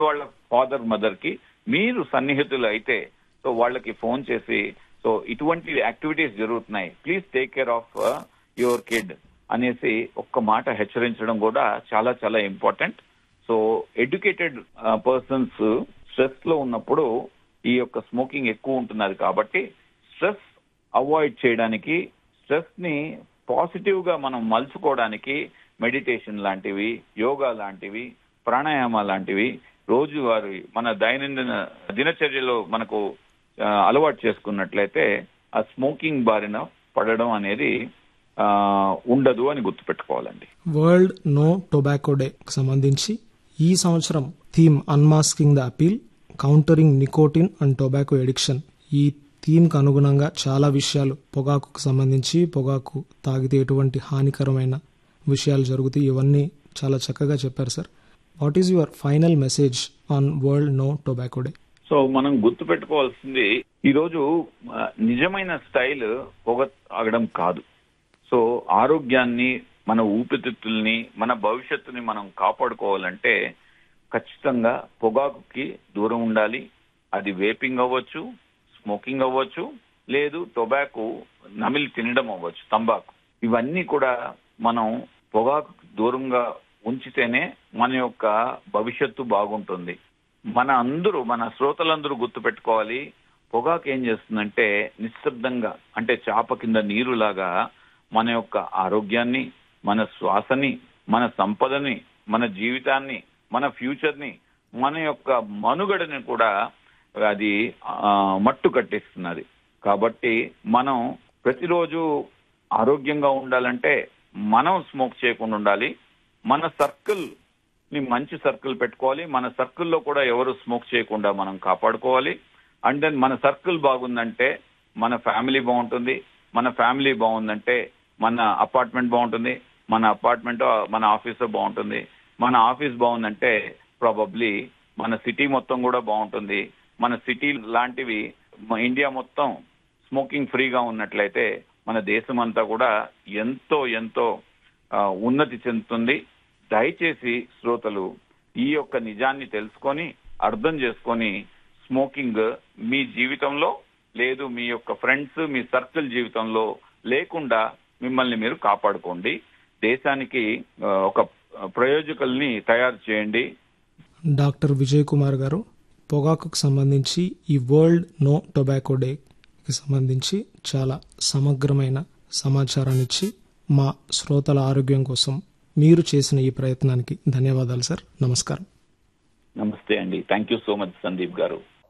వాళ్ళ father mother కి మీరు సన్నిహితులు అయితే సో వాళ్ళకి ఫోన్ చేసి సో ఇటువంటి యాక్టివిటీస్ జరుగుతున్నాయి please take care of your kid అనేసి ఒక్క మాట హెచ్చరించడం కూడా చాలా చాలా important so educated persons stress లో ఉన్నప్పుడు ఈ యొక్క స్మోకింగ్ ఎక్కువ ఉంటున్నది కాబట్టి స్ట్రెస్ అవాయిడ్ చేయడానికి స్ట్రెస్ ని పాజిటివ్ గా మనం మలుచుకోవడానికి మెడిటేషన్ లాంటివి యోగా లాంటివి ప్రాణాయామ లాంటివి రోజువారి మన దైనందిన దినచర్యలో మనకు ఆ, అలవాటు చేసుకున్నట్లయితే ఆ స్మోకింగ్ బారిన పడడం అనేది ఆ, ఉండదు అని గుర్తుపెట్టుకోవాలండి వరల్డ్ నో టొబాకో డే సంబంధించి ఈ సంవత్సరం theme unmasking the appeal countering nicotine and tobacco addiction ఈ థీమ్ కు అనుగుణంగా చాలా విషయాలు పొగాకుకు సంబంధించి పొగాకు తాగితే ఎటువంటి హానికరమైన విషయాలు జరుగుతాయి ఇవన్నీ చాలా చక్కగా చెప్పారు sir what is your final message on world no tobacco day so మనం గుర్తుపెట్టుకోవాల్సింది ఈ రోజు ఆ, నిజమైన స్టైల్ పొగ తాగడం కాదు సో ఆరోగ్యాన్ని మన ఊపిరితిత్తుల్ని మన భవిష్యత్తుని మనం కాపాడుకోవాలంటే ఖచ్చితంగా పొగాకుకి దూరం ఉండాలి అది వేపింగ్ అవ్వచ్చు స్మోకింగ్ అవ్వచ్చు లేదు టొబాకో నమిలి తినడం అవ్వచ్చు తంబాకు ఇవన్నీ కూడా మనం పొగాకు దూరంగా ఉంచితేనే మన యొక్క భవిష్యత్తు బాగుంటుంది మన అందరూ మన శ్రోతలందరూ గుర్తుపెట్టుకోవాలి పొగాకు ఏం చేస్తుందంటే నిశ్శబ్దంగా అంటే చాప కింద నీరులాగా మన యొక్క ఆరోగ్యాన్ని మన శ్వాసని మన సంపదని మన జీవితాన్ని మన ఫ్యూచర్ ని మన యొక్క మనుగడని కూడా అది ఆ, మట్టు కట్టిస్తున్నది కాబట్టి మనం ప్రతిరోజు ఆరోగ్యంగా ఉండాలంటే మనం స్మోక్ చేయకుండా ఉండాలి మన సర్కిల్ ని మంచి సర్కిల్ పెట్టుకోవాలి మన సర్కిల్లో కూడా ఎవరు స్మోక్ చేయకుండా మనం కాపాడుకోవాలి అండ్ దెన్ మన సర్కిల్ బాగుందంటే మన ఫ్యామిలీ బాగుంటుంది మన ఫ్యామిలీ బాగుందంటే మన అపార్ట్మెంట్ బాగుంటుంది మన అపార్ట్మెంట్ మన ఆఫీస్ బాగుంటుంది మన ఆఫీస్ బాగుందంటే ప్రాబబ్లీ మన సిటీ మొత్తం కూడా బాగుంటుంది మన సిటీ లాంటివి మన ఇండియా మొత్తం స్మోకింగ్ ఫ్రీగా ఉన్నట్లయితే మన దేశం అంతా కూడా ఎంతో ఎంతో ఆ, ఉన్నతి చెందుతుంది దయచేసి శ్రోతలు ఈ యొక్క నిజాన్ని తెలుసుకొని అర్థం చేసుకొని స్మోకింగ్ మీ జీవితంలో లేదు మీ యొక్క ఫ్రెండ్స్ మీ సర్కిల్ జీవితంలో లేకుండా మిమ్మల్ని మీరు కాపాడుకోండి దేశానికి ఆ, ఒక ప్రయోజకుల్ని తయారు చేయండి డాక్టర్ విజయ్ కుమార్ గారు పొగాకుకు సంబంధించి ఈ వరల్డ్ నో టొబాకో డేకి సంబంధించి చాలా సమగ్రమైన సమాచారాన్ని ఇచ్చి మా శ్రోతల ఆరోగ్యం కోసం మీరు చేసిన ఈ ప్రయత్నానికి ధన్యవాదాలు సార్ నమస్కారం నమస్తే అండి thank you so much Sandeep గారు